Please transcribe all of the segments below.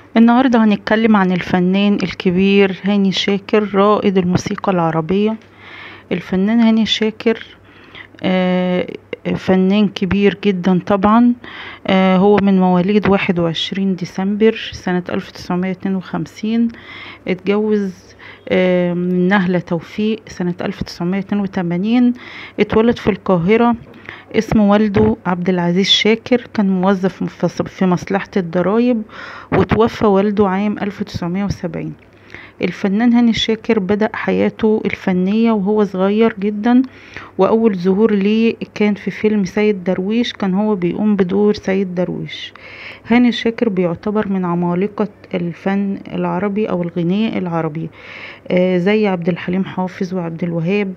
النهاردة هنتكلم عن الفنان الكبير هاني شاكر رائد الموسيقى العربية الفنان هاني شاكر آه، فنان كبير جدا طبعا آه، هو من مواليد واحد وعشرين ديسمبر سنة ألف تسعمية اتنين وخمسين اتجوز آه، من نهلة توفيق سنة ألف تسعمية اتنين وتمانين اتولد في القاهرة اسم والده عبد العزيز شاكر كان موظف في- في مصلحة الضرايب وتوفى والده عام ألف تسعمية وسبعين الفنان هاني شاكر بدأ حياته الفنية وهو صغير جدا وأول ظهور ليه كان في فيلم سيد درويش كان هو بيقوم بدور سيد درويش هاني شاكر بيعتبر من عمالقة الفن العربي أو الغناء العربي آه، زي عبد الحليم حافظ وعبد الوهاب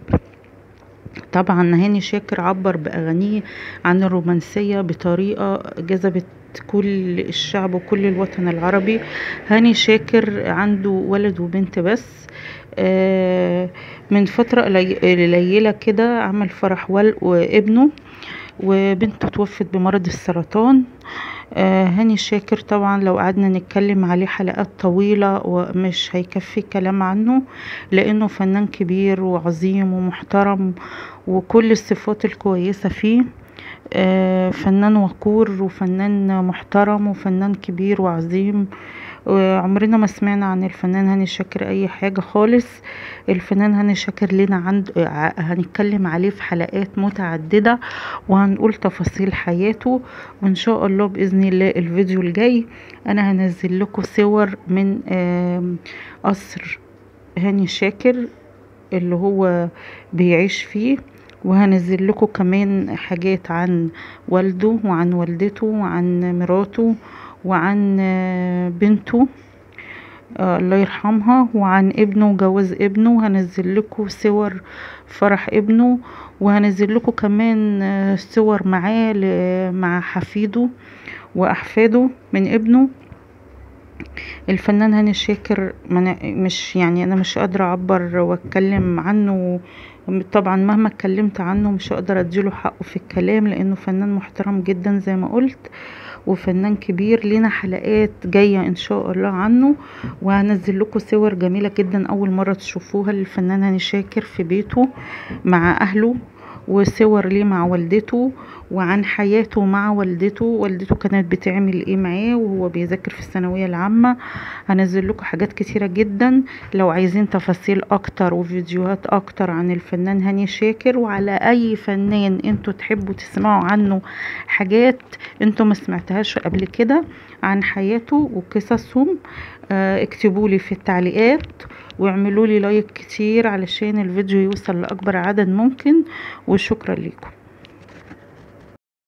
طبعا هاني شاكر عبر بأغانيه عن الرومانسية بطريقة جذبت كل الشعب وكل الوطن العربي هاني شاكر عنده ولد وبنت بس آه، من فترة قلي- قليلة كده عمل فرح وال- وابنه وبنته توفت بمرض السرطان آه، هاني شاكر طبعا لو قعدنا نتكلم عليه حلقات طويلة ومش هيكفي كلام عنه لأنه فنان كبير وعظيم ومحترم وكل الصفات الكويسة فيه آه، فنان وقور وفنان محترم وفنان كبير وعظيم وعمرنا ما سمعنا عن الفنان هاني شاكر اي حاجة خالص الفنان هاني شاكر لنا عند ع- هنتكلم عليه في حلقات متعددة وهنقول تفاصيل حياته وان شاء الله باذن الله الفيديو الجاي انا هنزل لكم صور من آم، قصر هاني شاكر اللي هو بيعيش فيه وهنزل لكم كمان حاجات عن والده وعن والدته وعن مراته وعن آه، بنته آه، الله يرحمها وعن ابنه وجواز ابنه هنزل لكم صور فرح ابنه وهنزل لكم كمان آه، صور معاه ل- مع حفيده واحفاده من ابنه الفنان هاني شاكر من- مش يعني انا مش قادره اعبر واتكلم عنه طبعا مهما اتكلمت عنه مش هقدر اديله حقه في الكلام لانه فنان محترم جدا زي ما قلت وفنان كبير لينا حلقات جاية ان شاء الله عنه وهنزل لكم صور جميلة جدا اول مرة تشوفوها للفنان هاني شاكر في بيته مع اهله وصور ليه مع والدته وعن حياته مع والدته والدته كانت بتعمل ايه معاه وهو بيذاكر في الثانوية العامة هنزل لكم حاجات كتيرة جدا لو عايزين تفاصيل اكتر وفيديوهات اكتر عن الفنان هاني شاكر وعلى اي فنان انتوا تحبوا تسمعوا عنه حاجات انتوا ما سمعتهاش قبل كده عن حياته وقصصهم آه، اكتبولي في التعليقات واعملوا لي لايك كتير علشان الفيديو يوصل لاكبر عدد ممكن وشكرا لكم